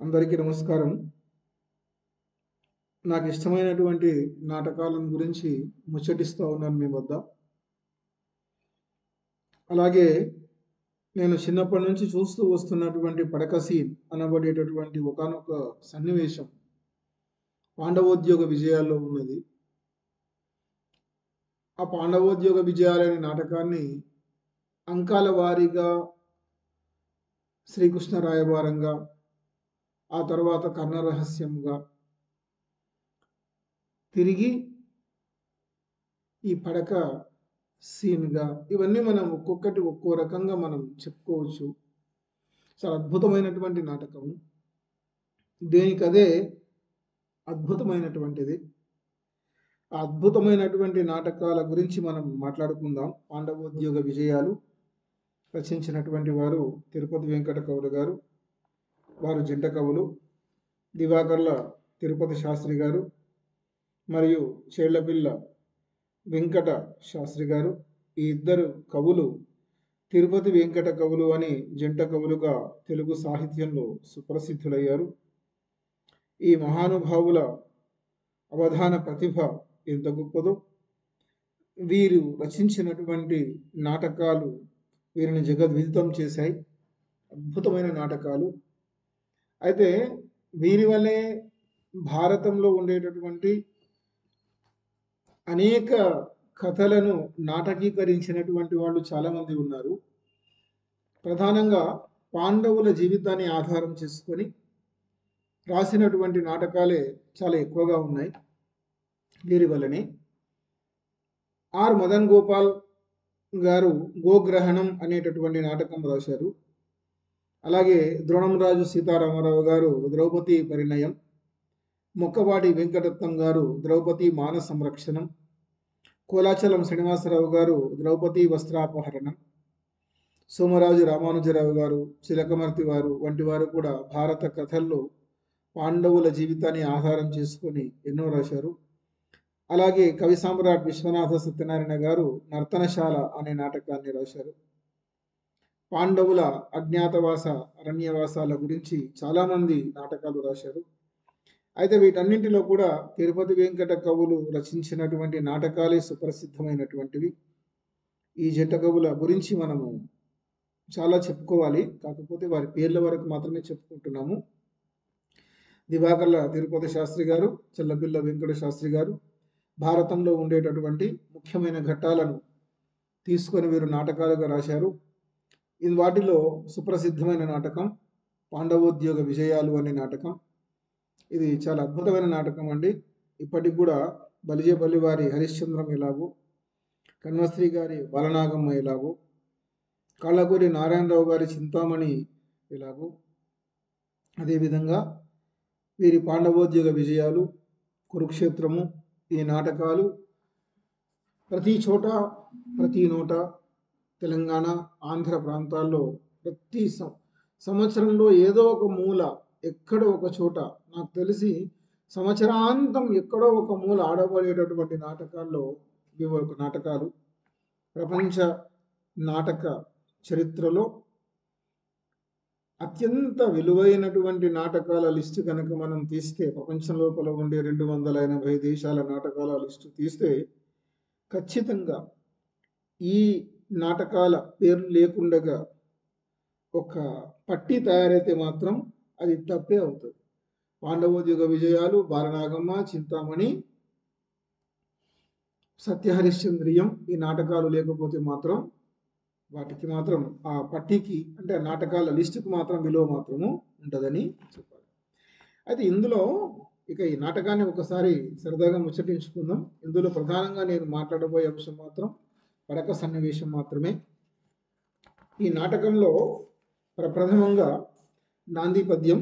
అందరికీ నమస్కారం నాకు ఇష్టమైనటువంటి నాటకాలను గురించి ముచ్చటిస్తూ ఉన్నాను మీ వద్ద అలాగే నేను చిన్నప్పటి నుంచి చూస్తూ వస్తున్నటువంటి పడక సీన్ అనబడేటటువంటి ఒకానొక సన్నివేశం పాండవోద్యోగ విజయాల్లో ఉన్నది ఆ పాండవోద్యోగ విజయాలనే నాటకాన్ని అంకాల వారీగా శ్రీకృష్ణ రాయబారంగా ఆ తర్వాత కర్ణ రహస్యంగా తిరిగి ఈ పడక సీన్గా ఇవన్నీ మనం ఒక్కొక్కటి ఒక్కో రకంగా మనం చెప్పుకోవచ్చు చాలా అద్భుతమైనటువంటి నాటకం దేనికదే అద్భుతమైనటువంటిది ఆ అద్భుతమైనటువంటి నాటకాల గురించి మనం మాట్లాడుకుందాం పాండవోద్యోగ విజయాలు రచించినటువంటి వారు తిరుపతి వెంకట కవులు గారు వారు జంట కవులు దివాకర్ల తిరుపతి శాస్త్రి గారు మరియు చేళ్లపిల్ల వెంకట శాస్త్రి గారు ఈ ఇద్దరు కవులు తిరుపతి వెంకట కవులు అని జంట కవులుగా తెలుగు సాహిత్యంలో సుప్రసిద్ధులయ్యారు ఈ మహానుభావుల అవధాన ప్రతిభ ఎంత గొప్పదో వీరు రచించినటువంటి నాటకాలు వీరిని జగద్విదితం చేశాయి అద్భుతమైన నాటకాలు అయితే వీరి వల్లే భారతంలో ఉండేటటువంటి అనేక కథలను నాటకీకరించినటువంటి వాళ్ళు చాలామంది ఉన్నారు ప్రధానంగా పాండవుల జీవితాన్ని ఆధారం చేసుకొని రాసినటువంటి నాటకాలే చాలా ఎక్కువగా ఉన్నాయి వీరి వల్లనే ఆర్ మదన్ గోపాల్ గారు గోగ్రహణం అనేటటువంటి నాటకం రాశారు అలాగే ద్రోణంరాజు సీతారామరావు గారు ద్రౌపది పరిణయం మొక్కవాడి వెంకటరత్నం గారు ద్రౌపది మాన సంరక్షణం కోలాచలం శ్రీనివాసరావు గారు ద్రౌపది వస్త్రాపహరణం సోమరాజు రామానుజరావు గారు చిలకమర్తి వారు వంటి వారు కూడా భారత కథల్లో పాండవుల జీవితాన్ని ఆధారం చేసుకొని ఎన్నో రాశారు అలాగే కవి సామ్రాట్ విశ్వనాథ సత్యనారాయణ గారు నర్తనశాల అనే నాటకాన్ని రాశారు పాండవుల అజ్ఞాతవాస అరణ్యవాసాల గురించి చాలామంది నాటకాలు రాశారు అయితే వీటన్నింటిలో కూడా తిరుపతి వెంకట కవులు రచించినటువంటి నాటకాలే సుప్రసిద్ధమైనటువంటివి ఈ జంట కవుల గురించి మనము చాలా చెప్పుకోవాలి కాకపోతే వారి పేర్ల వరకు మాత్రమే చెప్పుకుంటున్నాము దివాకర్ల తిరుపతి శాస్త్రి గారు చెల్లపిల్ల వెంకట శాస్త్రి గారు భారతంలో ఉండేటటువంటి ముఖ్యమైన ఘట్టాలను తీసుకొని వీరు నాటకాలుగా రాశారు ఇది వాటిలో సుప్రసిద్ధమైన నాటకం పాండవోద్యోగ విజయాలు అనే నాటకం ఇది చాలా అద్భుతమైన నాటకం అండి ఇప్పటికి కూడా బలిజేపల్లి వారి హరిశ్చంద్రం ఎలాగో కన్వశ్రీ గారి బలనాగమ్మ ఎలాగో కాళ్ళకూరి నారాయణరావు గారి చింతామణి ఎలాగో అదేవిధంగా వీరి పాండవోద్యోగ విజయాలు కురుక్షేత్రము ఈ నాటకాలు ప్రతి చోట ప్రతి నోట తెలంగాణ ఆంధ్ర ప్రాంతాల్లో ప్రతి సంవత్సరంలో ఏదో ఒక మూల ఎక్కడో ఒక చోట నాకు తెలిసి సంవత్సరాంతం ఎక్కడో ఒక మూల ఆడబడేటటువంటి నాటకాల్లో ఇవి ఒక నాటకాలు ప్రపంచ నాటక చరిత్రలో అత్యంత విలువైనటువంటి నాటకాల లిస్టు కనుక మనం తీస్తే ప్రపంచం లోపల ఉండే రెండు వందల ఎనభై దేశాల నాటకాల లిస్టు తీస్తే ఖచ్చితంగా ఈ నాటకాల పేర్లు లేకుండగా ఒక పట్టి తయారైతే మాత్రం అది తప్పే అవుతుంది పాండవోద్యోగ విజయాలు బాలనాగమ్మ చింతామణి సత్యహరిశ్చంద్రియం ఈ నాటకాలు లేకపోతే మాత్రం వాటికి మాత్రం ఆ పట్టికి అంటే ఆ నాటకాల లిస్టుకు మాత్రం విలువ మాత్రము ఉంటుందని చెప్పాలి అయితే ఇందులో ఇక ఈ నాటకాన్ని ఒకసారి సరదాగా ముచ్చటించుకుందాం ఇందులో ప్రధానంగా నేను మాట్లాడబోయే అంశం మాత్రం పడక సన్నివేశం మాత్రమే ఈ నాటకంలో ప్రప్రథమంగా నాంది పద్యం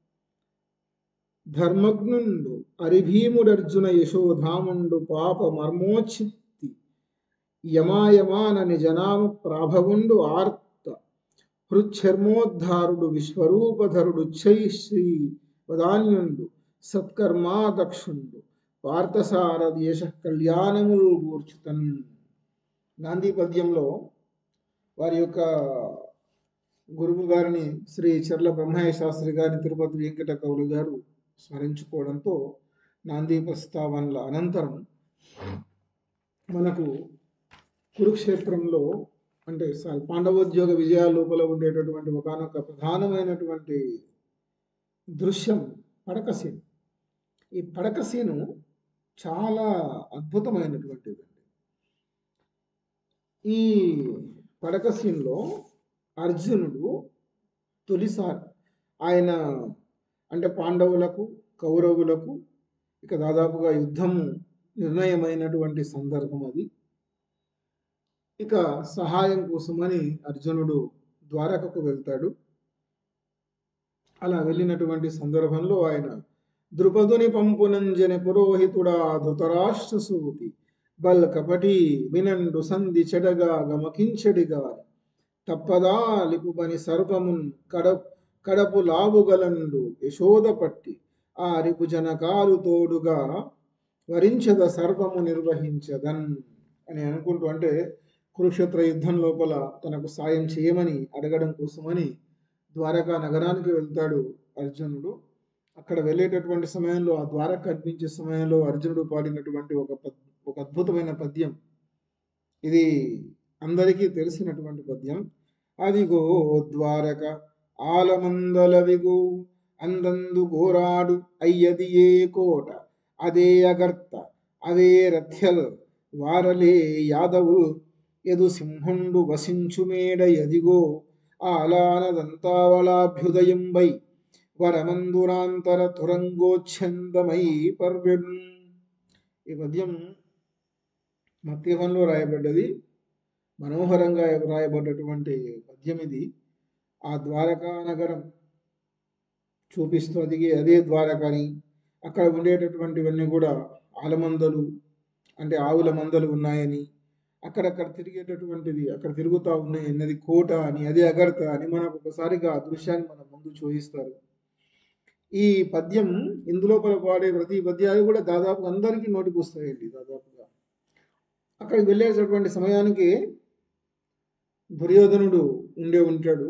ధర్మజ్ఞుండు అరిభీముడర్జున యశోధాముండు పాప మర్మోచిత్తి యమాయమాన నిజనామ ప్రాభవుండు ఆర్త హృచ్చర్మోద్ధారుడు విశ్వరూపధరుడు చై శ్రీ వదాన్యుండు సత్కర్మాదక్షుండు పార్థసారథి యశ కళ్యాణములు గూర్చుతన్ గాంధీ పద్యంలో వారి యొక్క గురువు గారిని శ్రీ చర్ల బ్రహ్మయ్య శాస్త్రి గారిని తిరుపతి వెంకట కౌలు గారు స్మరించుకోవడంతో నాంది ప్రస్తావనల అనంతరం మనకు కురుక్షేత్రంలో అంటే స- పాండవోద్యోగ విజయాల లోపల ఉండేటటువంటి ఒకనొక ప్రధానమైనటువంటి దృశ్యం పడక సీన్ ఈ పడక సీను చాలా అద్భుతమైనటువంటిది ఈ పడక సీన్లో అర్జునుడు తొలిసారి ఆయన అంటే పాండవులకు కౌరవులకు ఇక దాదాపుగా యుద్ధము నిర్ణయమైనటువంటి సందర్భం అది ఇక సహాయం కోసమని అర్జునుడు ద్వారకకు వెళ్తాడు అలా వెళ్ళినటువంటి సందర్భంలో ఆయన ద్రుపదుని పంపునంజని పురోహితుడా ధృతరాష్ట్ర సూతి బల్ కపటి వినండు సంధి చెడగా గమకించడిగా తప్పదా లిపుబని సర్పమున్ కడ కడపు లావుగలండు యశోద పట్టి ఆ రిపు జనకాలు తోడుగా వరించద సర్వము నిర్వహించదన్ అని అనుకుంటూ అంటే కురుక్షేత్ర యుద్ధం లోపల తనకు సాయం చేయమని అడగడం కోసమని ద్వారకా నగరానికి వెళ్తాడు అర్జునుడు అక్కడ వెళ్ళేటటువంటి సమయంలో ఆ ద్వారక కనిపించే సమయంలో అర్జునుడు పాడినటువంటి ఒక పద్- ఒక అద్భుతమైన పద్యం ఇది అందరికీ తెలిసినటువంటి పద్యం అదిగో ద్వారక ఆలమందలవిగో అందందు గోరాడు అయ్యది ఏ కోట అదే అగర్త అవే రథ్యల్ వారలే యాదవు ఎదు సింహుండు వసించు మేడ ఎదిగో ఆలానదంతావళాభ్యుదయంబై వరమందురాంతర తురంగోచ్ఛందమై పర్వ్యం ఈ పద్యం మత్యహంలో రాయబడ్డది మనోహరంగా రాయబడ్డటువంటి పద్యం ఇది ఆ ద్వారకా నగరం చూపిస్తూ అదిగే అదే ద్వారకని అక్కడ ఉండేటటువంటివన్నీ కూడా ఆలమందలు అంటే ఆవుల మందలు ఉన్నాయని అక్కడక్కడ తిరిగేటటువంటిది అక్కడ తిరుగుతూ ఉన్నాయి అన్నది కోట అని అదే అగర్త అని మనకు ఒకసారిగా ఆ దృశ్యాన్ని మన ముందు చూపిస్తారు ఈ పద్యం ఇందులోపల పాడే ప్రతి పద్యాలు కూడా దాదాపు అందరికీ నోటికి వస్తాయండి దాదాపుగా అక్కడికి వెళ్ళేటటువంటి సమయానికి దుర్యోధనుడు ఉండే ఉంటాడు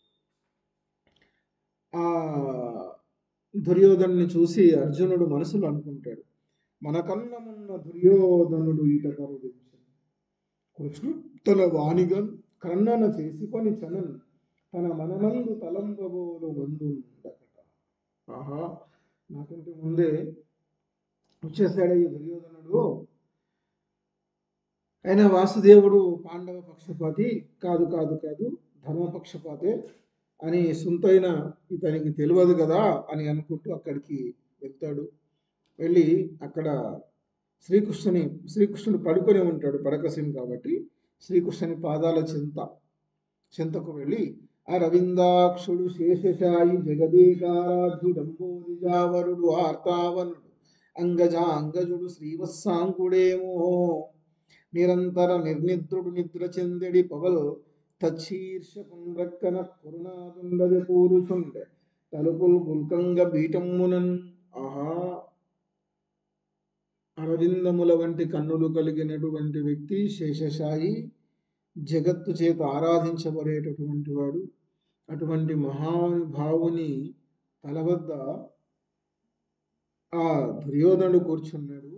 ఆ దుర్యోధనుని చూసి అర్జునుడు మనసులో అనుకుంటాడు మనకన్నమున్న దుర్యోధనుడు ఈట కరుదించు కృష్ణు తన వాణిగా కన్నన చేసుకొని చనన్ తన మననందు తలంపబోలు బంధుండకట ఆహా నాకంటే ముందే వచ్చేసాడు ఈ దుర్యోధనుడు అయినా వాసుదేవుడు పాండవ పక్షపాతి కాదు కాదు కాదు ధర్మపక్షపాతే అని సొంతైన ఇతనికి తెలియదు కదా అని అనుకుంటూ అక్కడికి వెళ్తాడు వెళ్ళి అక్కడ శ్రీకృష్ణుని శ్రీకృష్ణుడు పడుకొని ఉంటాడు పడకసీన్ కాబట్టి శ్రీకృష్ణుని పాదాల చింత చింతకు వెళ్ళి అరవిందాక్షుడు శేషశాయి జగదీకారాధ్యుడంబోదిజావరుడు ఆర్తావనుడు అంగజ అంగజుడు శ్రీవత్సాంకుడేమో నిరంతర నిర్నిద్రుడు నిద్ర చెందెడి పవల్ తచ్చీర్షకుండ్రక్కన కరుణాదుండది కూరుచుండె తలుపుల్ గుల్కంగ బీటమ్మునన్ ఆహా అరవిందముల వంటి కన్నులు కలిగినటువంటి వ్యక్తి శేషశాయి జగత్తు చేత ఆరాధించబడేటటువంటి వాడు అటువంటి మహానుభావుని తల వద్ద ఆ దుర్యోధనుడు కూర్చున్నాడు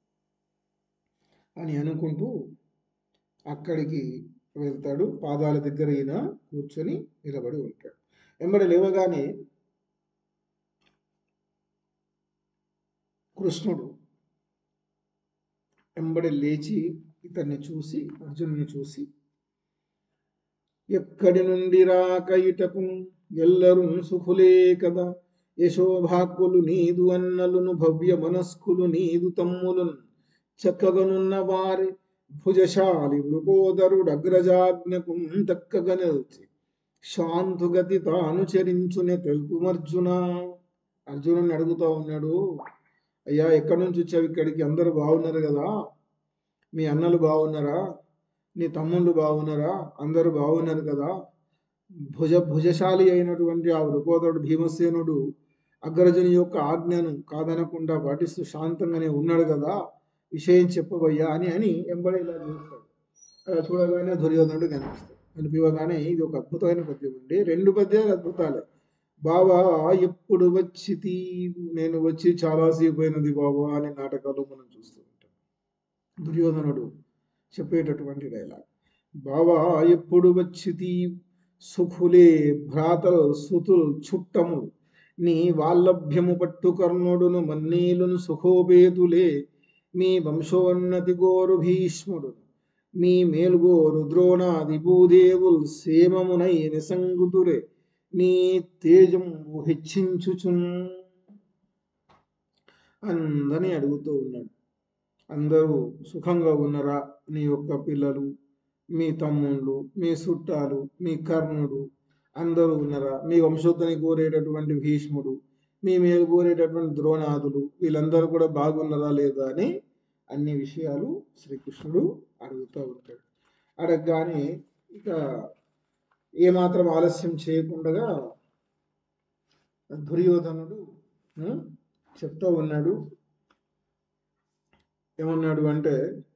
అని అనుకుంటూ అక్కడికి వెళ్తాడు పాదాల దగ్గర ఈయన కూర్చొని నిలబడి ఉంటాడు వెంబడి లేవగానే కృష్ణుడు వెంబడి లేచి ఇతన్ని చూసి అర్జునుని చూసి ఎక్కడి నుండి రాక ఇటకు ఎల్లరు సుఖులే కదా యశోభాక్కులు నీదు అన్నలును భవ్య మనస్కులు నీదు తమ్ములున్ చక్కగనున్న వారి భుజశాలి వృకోదరుడు అగ్రజాజ్ఞకు దక్కగా నిలిచి శాంతుగతి తాను చరించునే తెలుపుమర్జున అర్జునుని అడుగుతా ఉన్నాడు అయ్యా ఎక్కడి నుంచి వచ్చావు ఇక్కడికి అందరూ బాగున్నారు కదా మీ అన్నలు బాగున్నారా నీ తమ్ముళ్ళు బాగున్నారా అందరూ బాగున్నారు కదా భుజ భుజశాలి అయినటువంటి ఆ వృకోదరుడు భీమసేనుడు అగ్రజుని యొక్క ఆజ్ఞను కాదనకుండా పాటిస్తూ శాంతంగానే ఉన్నాడు కదా విషయం చెప్పబయ్యా అని అని ఎంబడి ఇలా చూస్తాడు అలా చూడగానే దుర్యోధనుడు కనిపిస్తాడు అని పిలవగానే ఇది ఒక అద్భుతమైన పద్యం అండి రెండు పద్యాలు అద్భుతాలే బావా ఎప్పుడు వచ్చి నేను వచ్చి చాలాసేపు అయినది బావా అనే నాటకాలు మనం చూస్తూ ఉంటాం దుర్యోధనుడు చెప్పేటటువంటి డైలాగ్ బావా ఎప్పుడు వచ్చి సుఖులే భ్రాతలు సుతులు చుట్టము నీ వాల్లభ్యము పట్టు కర్ణుడును మన్నీలును సుఖోపేతులే మీ వంశోన్నతి గోరు భీష్ముడు మీ మేలుగోరు ద్రోణాది భూదేవుల్ సేమమునై నిసంగుతురే నీ తేజము హెచ్చించుచున్ అందరినీ అడుగుతూ ఉన్నాడు అందరూ సుఖంగా ఉన్నరా నీ యొక్క పిల్లలు మీ తమ్ముళ్ళు మీ చుట్టాలు మీ కర్ణుడు అందరూ ఉన్నారా మీ వంశోత్తని కోరేటటువంటి భీష్ముడు మీ మేలు కోరేటటువంటి ద్రోణాదులు వీళ్ళందరూ కూడా బాగున్నారా లేదా అని అన్ని విషయాలు శ్రీకృష్ణుడు అడుగుతూ ఉంటాడు అడగగానే ఇక ఏమాత్రం ఆలస్యం చేయకుండా దుర్యోధనుడు ఉం, చెప్తూ ఉన్నాడు ఏమన్నాడు అంటే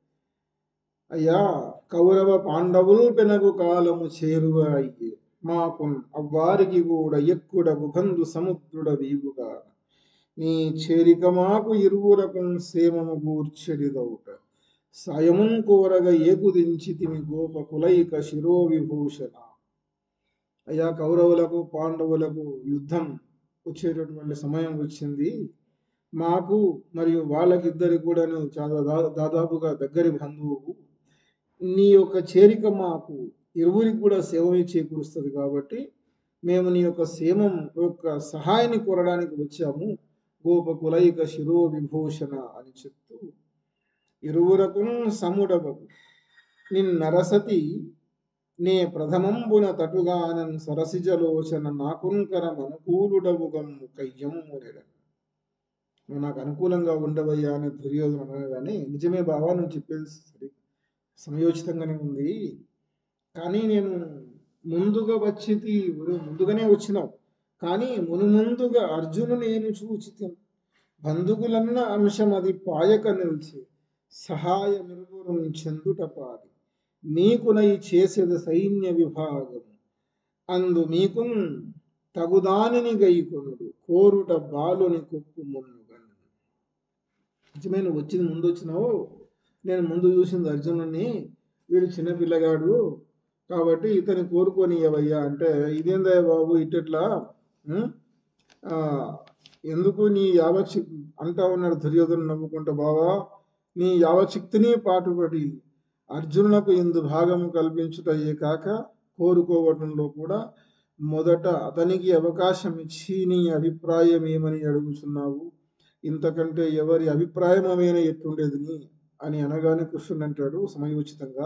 అయ్యా కౌరవ పాండవులు పెనగు కాలము చేరువ అయ్యే మాకు అవ్వారికి కూడా ఎక్కుడగు బంధు సముద్రుడ వీవుగా నీ చేరిక మాకు ఇరువురకు సేమము గూర్చెడిదౌట సాయమున్ కోరగ ఏకుదించి తిమి గోప కులైక శిరో విభూషణ అయ్యా కౌరవులకు పాండవులకు యుద్ధం వచ్చేటటువంటి సమయం వచ్చింది మాకు మరియు వాళ్ళకిద్దరి కూడాను చాలా దా- దాదాపుగా దగ్గరి బంధువు నీ యొక్క చేరిక మాకు ఇరువురికి కూడా సేవమే చేకూరుస్తుంది కాబట్టి మేము నీ యొక్క సేమం యొక్క సహాయాన్ని కోరడానికి వచ్చాము గోప కులైక శిరో విభూషణ అని చెప్తూ ఇరువురకు సముడవకు నిన్నరసతి నే ప్రథమంబున తటుగానన్ సరసిజలోచన నాకుంకరం అనుకూలుడవుగమ్ము కయ్యమ్మునెడను నువ్వు నాకు అనుకూలంగా ఉండవయ్యా అని దుర్యోధన అనగానే నిజమే బావా నువ్వు చెప్పేది సరి సమయోచితంగానే ఉంది కానీ నేను ముందుగా వచ్చి ముందుగానే వచ్చినావు కానీ మును ముందుగా అర్జును నేను చూచి బంధువులన్న అంశం అది పాయక నిలిచి సహాయమిరువురు చెందుట పాది మీకునై చేసేది సైన్య విభాగం అందు మీకు తగుదానిని గైకొనుడు కోరుట బాలుని కొప్పు మున్నుగన్ నిజమే నువ్వు వచ్చింది ముందు వచ్చినావు నేను ముందు చూసింది అర్జునుడిని వీడు చిన్న పిల్లగాడు కాబట్టి ఇతని కోరుకొని ఇవ్వయ్యా అంటే ఇదేందయ్య బాబు ఇట్టట్లా ఉం? ఆ, ఎందుకు నీ యావశక్తి అంటా ఉన్నాడు దుర్యోధను నమ్ముకుంటా బావా నీ యావశక్తిని పాటుపడి అర్జునులకు ఇందు భాగము కల్పించుటయే కాక కోరుకోవటంలో కూడా మొదట అతనికి అవకాశం ఇచ్చి నీ అభిప్రాయం ఏమని అడుగుచున్నావు ఇంతకంటే ఎవరి అభిప్రాయమైన ఎట్టుండేది నీ అని అనగానే కృష్ణుడు అంటాడు సమయోచితంగా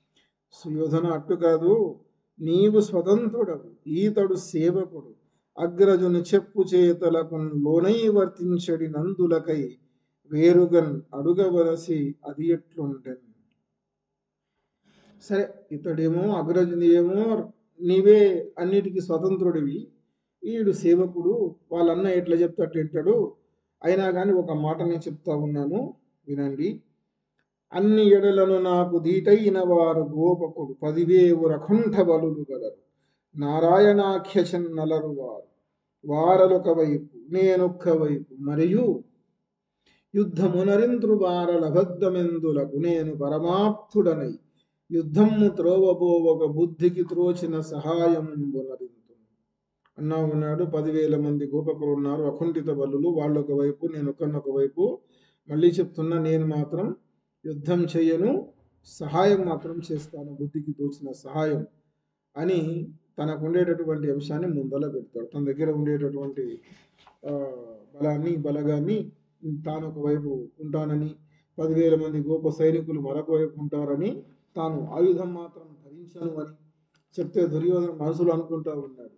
సుయోధన అట్టు కాదు నీవు స్వతంత్రుడవు ఈతడు సేవకుడు అగ్రజుని చెప్పు చేతలకు లోనై వర్తించడి నందులకై వేరుగన్ అడుగవలసి అది ఎట్లుండెన్ సరే ఇతడేమో అగ్రజుని ఏమో నీవే అన్నిటికీ స్వతంత్రుడివి ఈడు సేవకుడు వాళ్ళన్న ఎట్లా చెప్తే అట్లా వింటాడు అయినా కానీ ఒక మాట నేను చెప్తా ఉన్నాను వినండి అన్ని ఎడలను నాకు దీటైన వారు గోపకుడు పదివేవు రకుంఠ బలులు గలరు నారాయణాఖ్యచన్నలరు వారు వారలొక వైపు నేనొక్క వైపు మరియు యుద్ధమునరింద్రు వారల బద్ధమెందులకు నేను పరమాప్తుడనై యుద్ధము త్రోవబోవక బుద్ధికి త్రోచిన సహాయమునరింతు అన్నా ఉన్నాడు పదివేల మంది గోపకులు ఉన్నారు అకుంఠిత బలులు వాళ్ళొక వైపు నేను ఒకనొక వైపు మళ్ళీ చెప్తున్నా నేను మాత్రం యుద్ధం చేయను సహాయం మాత్రం చేస్తాను బుద్ధికి తోచిన సహాయం అని తనకు ఉండేటటువంటి అంశాన్ని ముందల పెడతాడు తన దగ్గర ఉండేటటువంటి ఆ, బలాన్ని బలగాన్ని తాను ఒకవైపు ఉంటానని పదివేల మంది గోప సైనికులు మరొక వైపు ఉంటారని తాను ఆయుధం మాత్రం ధరించను అని చెప్తే దుర్యోధన మనసులో అనుకుంటా ఉన్నాడు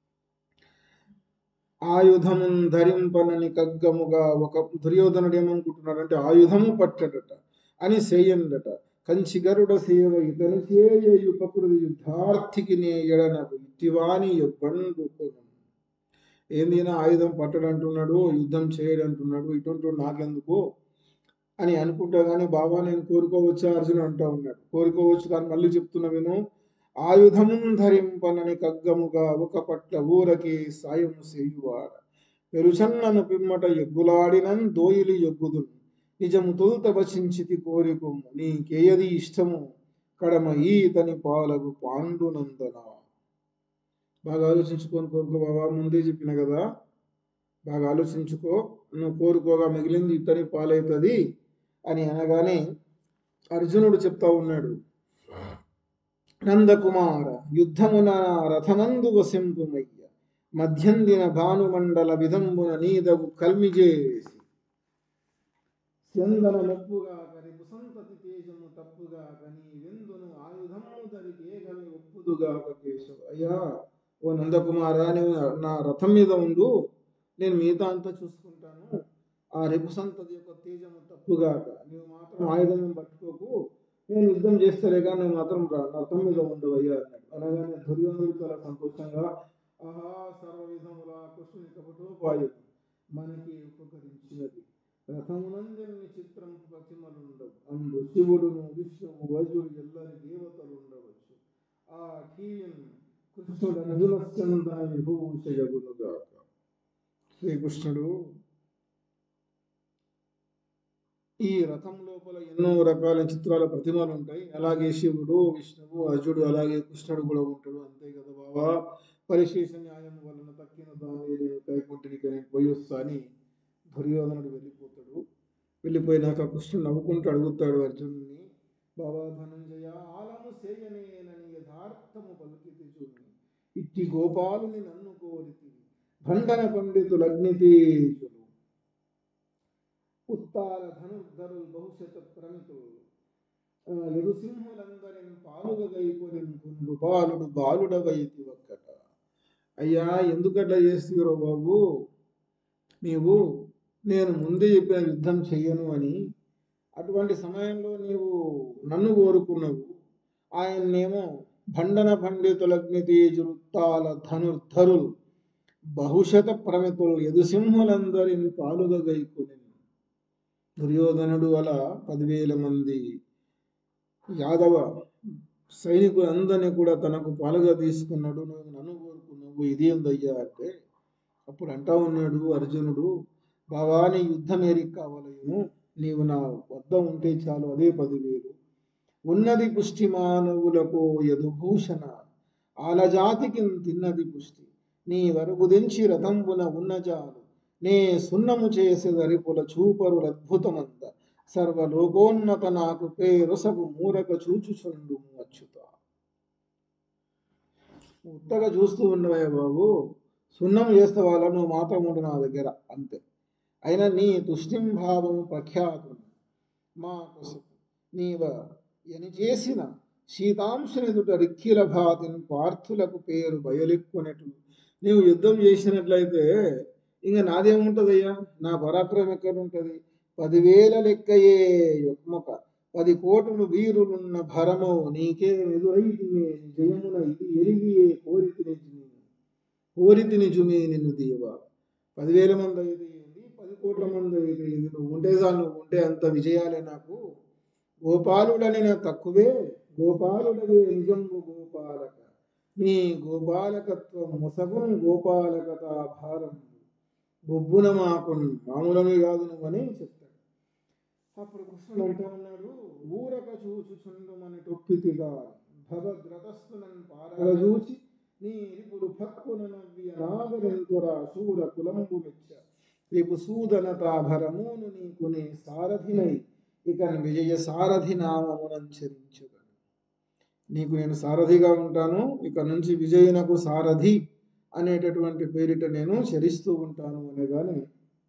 ఆయుధమున్ ధరింపనని కగ్గముగా ఒక దుర్యోధనుడు ఏమనుకుంటున్నాడంటే ఆయుధము పట్టడట అని సేయండట కంచి గరుడ సేవ ఇతను చేయు ప్రకృతి యుద్ధార్థికి నే ఎడనకు ఇటివాని యొబ్బండు కొను ఏంది నా ఆయుధం పట్టడంటున్నాడు యుద్ధం చేయడంటున్నాడు ఇటువంటి నాకెందుకు అని అనుకుంటా కానీ బాబా నేను కోరుకోవచ్చా అర్జున్ అంటా ఉన్నాడు కోరుకోవచ్చు కానీ మళ్ళీ చెప్తున్నా విను ఆయుధమున్ ధరింపనని కగ్గముగా ఒక పట్ల ఊరకే సాయము సేయువాడ పెరుచన్నను పిమ్మట ఎగ్గులాడినన్ దోయిలి ఎగ్గుదును నిజము తొలుత వచించితి కోరికొమ్ము నీకేయది ఇష్టము కడమ ఈతని పాలకు పాండునందన బాగా ఆలోచించుకొని కోరుకో బాబా ముందే చెప్పిన కదా బాగా ఆలోచించుకో నువ్వు కోరుకోగా మిగిలింది ఇతని పాలవుతుంది అని అనగానే అర్జునుడు చెప్తా ఉన్నాడు నందకుమార యుద్ధమున రథమందు వసింపుమయ్య మధ్యందిన భానుమండల విధంబున నీదగు కల్మిజేసి చందన నొప్పుగా కరి ముసంతతి తేజము తప్పుగా కని వెందును ఆయుధము దరికి ఏగమి ఒప్పుదుగా కేశవ అయ్యా ఓ నందకుమార నువ్వు నా రథం మీద ఉండు నేను మిగతా అంతా చూసుకుంటాను ఆ రేపు సంతతి యొక్క తేజము తప్పుగాక నువ్వు మాత్రం ఆయుధం పట్టుకోకు నేను యుద్ధం చేస్తలేగా నువ్వు మాత్రం రా- నా రథం మీద ఉండవయ్యా అన్నాడు అలాగనే దుర్యోధనుడు చాలా సంతోషంగా ఆహా సర్వ విధముల కృష్ణుని కపటోపాయం మనకి ఉపకరించినది రథమునందరిని చిత్రం ప్రతిమలుండవు అందు శివుడును విష్ణువు వజుడు ఎల్లరి దేవతలు ఉండవచ్చు ఆ కీయం కృష్ణుడు అర్జునస్కందన విభూషయగునుగాక శ్రీకృష్ణుడు ఈ రథం లోపల ఎన్నో రకాల చిత్రాల ప్రతిమలు ఉంటాయి అలాగే శివుడు విష్ణువు అర్జుడు అలాగే కృష్ణుడు కూడా ఉంటాడు అంతే కదా బాబా పరిశేష న్యాయం వలన తక్కిన దాన్ని నేను కైకుంటిని నేను పోయి వస్తా అని దుర్యోధనుడు వెళ్ళిపోతాడు వెళ్ళిపోయినాక కృష్ణుడు నవ్వుకుంటూ అడుగుతాడు అర్జునుడిని బాబా ధనంజయ ఆలము సేయనేనని యథార్థము పలికితి చూని ఇట్టి గోపాలుని నన్ను కోరితి భండన పండితులు అగ్నితేజులు ఉత్తాల ధనుర్ధరులు బహుశత ప్రమితులు ఆ, ఎరుసింహులందరిని పాలుగా గైకొని బాలుడు బాలుడవైతి ఒక్కట అయ్యా ఎందుకట్లా చేస్తురో బాబు నీవు నేను ముందే చెప్పిన యుద్ధం చెయ్యను అని అటువంటి సమయంలో నీవు నన్ను కోరుకున్నావు ఆయన్నేమో భండన పండితులగ్ని తేజులు తాల ధనుర్ధరులు బహుశత ప్రమితులు ఎదుసింహులందరిని పాలుగా గైకొని దుర్యోధనుడు అలా పదివేల మంది యాదవ సైనికులందరినీ కూడా తనకు పాలుగా తీసుకున్నాడు నువ్వు నన్ను కోరుకున్నావు ఇదేందయ్యా అంటే అప్పుడు అంటా ఉన్నాడు అర్జునుడు బావా నీ యుద్ధం ఏరికి కావాలను నీవు నా వద్ద ఉంటే చాలు అదే పదివేలు ఉన్నది పుష్టి మానవులకు యదుభూషణ ఆలజాతికి తిన్నది పుష్టి నీ వరకు దించి రథంబున ఉన్న చాలు నే సున్నము చేసేదరిపుల చూపరుల అద్భుతమంత సర్వలోకోన్నత నాకు పేరొసగు మూరక చూచుచుండు అచ్యుత ఉత్తగా చూస్తూ ఉండవయ్య బాబు సున్నం చేస్తే వాళ్ళ నువ్వు మాత్రం ఉండు నా దగ్గర అంతే అయినా నీ తుష్టిం భావము ప్రఖ్యాతం మా కోసం నీవ ఎని చేసిన శీతాంశనిదుట రిక్కిల భాతిని పార్థులకు పేరు బయలెక్కునట్లు నీవు యుద్ధం చేసినట్లయితే ఇంకా నాదేముంటదయ్యా నా పరాక్రమం ఎక్కడ ఉంటుంది పదివేల లెక్కయే యొక్మొక పది కోటులు వీరులున్న భరమో నీకే ఎదురైతిమే జయమున ఇది ఎరిగియే కోరితి నిజమే కోరితి నిజమే నిన్ను దేవా పదివేల మంది అయితే ఏంది పది కోట్ల మంది అయితే ఏంది నువ్వు ఉంటే చాలు నువ్వు ఉంటే అంత విజయాలే నాకు గోపాలుడని నా తక్కువే గోపాలుడవే నిజంబు గోపాలక నీ గోపాలకత్వం మొసగుం గోపాలకత భారం బొబ్బున మాకు మామూలని కాదు నువ్వని చెప్తాడు అప్పుడు కృష్ణుడు అంటూ ఉన్నాడు ఊరక చూచుచుండుమని టొక్కితిగా భగద్రతస్థునన్ పారగ చూచి నీ రిపుడు భక్కున నవ్వి అనాదరింతురా శూర కులంబు మెచ్చ రేపు సూదనతాభరమును నీకు నే సారథినై ఇక విజయ సారథి నామమునంచరించుగా నీకు నేను సారథిగా ఉంటాను ఇక నుంచి విజయునకు సారథి అనేటటువంటి పేరిట నేను చరిస్తూ ఉంటాను అనగానే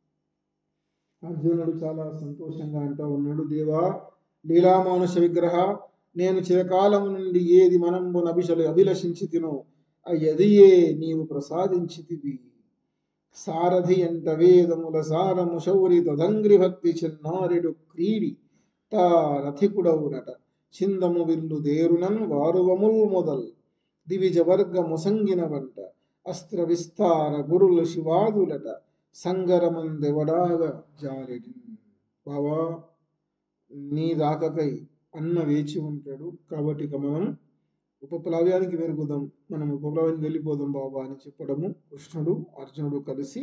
అర్జునుడు చాలా సంతోషంగా అంటా ఉన్నాడు దేవా లీలామానుష విగ్రహ నేను చిరకాలము నుండి ఏది మనంబున అభిషలు అభిలషించి తినో అయ్యదియే నీవు ప్రసాదించితివి సారథి ఎంట వేదముల సారము శౌరి తదంగ్రి భక్తి చిన్నారిడు క్రీడి తా రథికుడవునట చిందము విల్లు దేరునన్ వారువముల్ మొదల్ దివిజ వర్గ ముసంగిన వంట అస్త్ర విస్తార గురుల శివాదులట సంగరమందెవడాగ జారెడి బావా నీ దాకకై అన్న వేచి ఉంటాడు కాబట్టి ఇక మనం ఉపప్లవ్యానికి వెరుగుదాం మనం ఉపప్లవానికి వెళ్ళిపోదాం బాబా అని చెప్పడము కృష్ణుడు అర్జునుడు కలిసి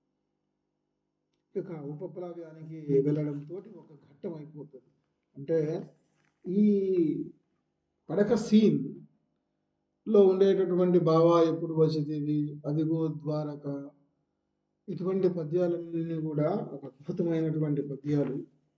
ఇక ఉపప్లవ్యానికి వెళ్ళడంతో ఒక ఘట్టం అయిపోతుంది అంటే ఈ పడక సీన్ లో ఉండేటటువంటి బావా ఎప్పుడు వచ్చితివి అదిగో ద్వారక ఇటువంటి పద్యాలన్నీ కూడా ఒక అద్భుతమైనటువంటి పద్యాలు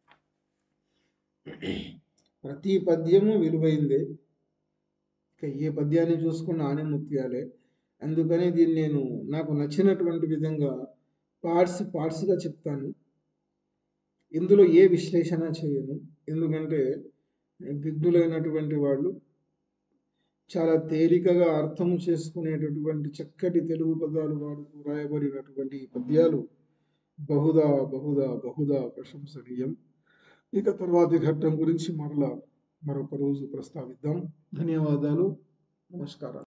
ప్రతి పద్యము విలువైందే ఇక ఏ పద్యాన్ని చూసుకున్న ఆనిముత్యాలే అందుకని దీన్ని నేను నాకు నచ్చినటువంటి విధంగా పార్ట్స్ పార్ట్స్గా చెప్తాను ఇందులో ఏ విశ్లేషణ చేయను ఎందుకంటే విఘ్నులైనటువంటి వాళ్ళు చాలా తేలికగా అర్థం చేసుకునేటటువంటి చక్కటి తెలుగు పదాలు వాడుతూ రాయబడినటువంటి ఈ పద్యాలు బహుదా బహుదా బహుదా ప్రశంసనీయం ఇక తర్వాతి ఘట్టం గురించి మరలా మరొక రోజు ప్రస్తావిద్దాం ధన్యవాదాలు నమస్కారం